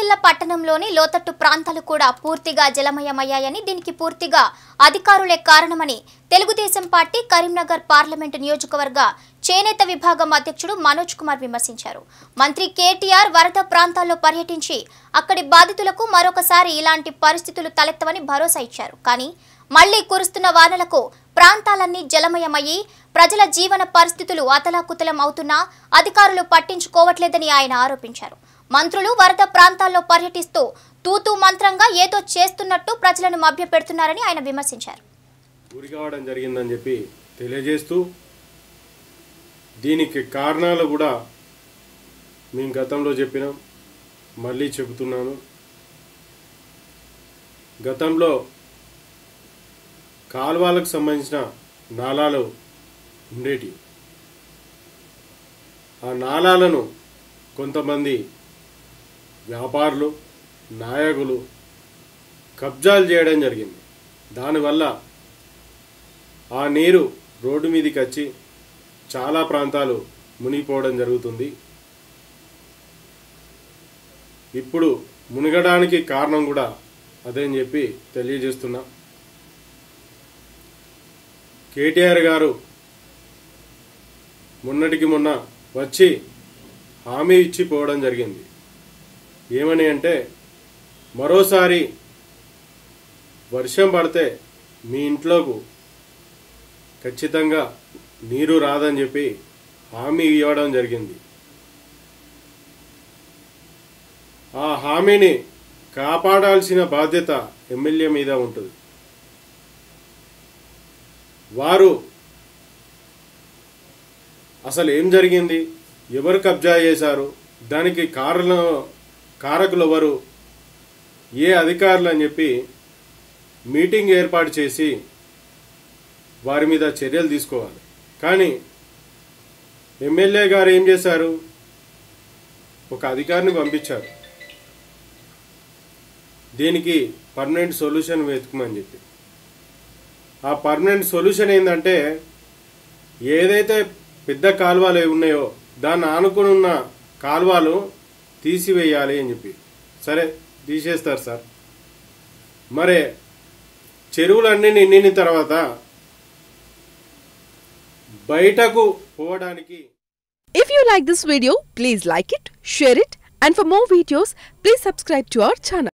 సిరిసిల్ల పట్టణంలోని లోతట్టు ప్రాంతాలు కూడా పూర్తిగా జలమయమయ్యాయని దీనికి పూర్తిగా అధికారులే కారణమని తెలుగుదేశం పార్టీ కరీంనగర్ పార్లమెంటు నియోజకవర్గ చేనేత విభాగం అధ్యక్షుడు మనోజ్ కుమార్ విమర్శించారు మంత్రి కేటీఆర్ వరద ప్రాంతాల్లో పర్యటించి అక్కడి బాధితులకు మరొకసారి ఇలాంటి పరిస్థితులు తలెత్తవని భరోసా ఇచ్చారు కానీ మళ్లీ కురుస్తున్న వానలకు ప్రాంతాలన్నీ జలమయమయ్యి ప్రజల జీవన పరిస్థితులు అతలాకుతలం అవుతున్నా అధికారులు పట్టించుకోవట్లేదని ఆయన ఆరోపించారు మంత్రులు వరద ప్రాంతాల్లో పర్యటిస్తూ తూతూ మంత్రంగా ఏదో చేస్తున్నట్టు ప్రజలను మభ్యపెడుతున్నారని ఆయన విమర్శించారు గురి కావడం జరిగిందని చెప్పి తెలియజేస్తూ దీనికి కారణాలు కూడా మేము గతంలో చెప్పినాం మళ్ళీ చెబుతున్నాను గతంలో కాలువలకు సంబంధించిన నాలాలు ఉండేటి ఆ నాలాలను కొంతమంది వ్యాపారులు నాయకులు కబ్జాలు చేయడం జరిగింది దానివల్ల ఆ నీరు రోడ్డు మీదకి వచ్చి చాలా ప్రాంతాలు మునిగిపోవడం జరుగుతుంది ఇప్పుడు మునగడానికి కారణం కూడా అదే అని చెప్పి తెలియజేస్తున్నా కేటీఆర్ గారు మొన్నటికి మొన్న వచ్చి హామీ ఇచ్చి పోవడం జరిగింది ఏమని అంటే మరోసారి వర్షం పడితే మీ ఇంట్లోకు ఖచ్చితంగా నీరు రాదని చెప్పి హామీ ఇవ్వడం జరిగింది ఆ హామీని కాపాడాల్సిన బాధ్యత ఎమ్మెల్యే మీద ఉంటుంది వారు అసలు ఏం జరిగింది ఎవరు కబ్జా చేశారు దానికి కారణం కారకులు ఎవరు ఏ అధికారులు అని చెప్పి మీటింగ్ ఏర్పాటు చేసి వారి మీద చర్యలు తీసుకోవాలి కానీ ఎమ్మెల్యే గారు ఏం చేశారు ఒక అధికారిని పంపించారు దీనికి పర్మనెంట్ సొల్యూషన్ వెతుకమని చెప్పి ఆ పర్మనెంట్ సొల్యూషన్ ఏంటంటే ఏదైతే పెద్ద కాలువలు ఏవి ఉన్నాయో దాన్ని ఆనుకుని ఉన్న కాలువలు తీసివేయాలి అని చెప్పి సరే తీసేస్తారు సార్ మరి చెరువులన్నీ నిండిన తర్వాత బయటకు పోవడానికి If you like this video, please like it, share it, and for more videos, please subscribe to our channel.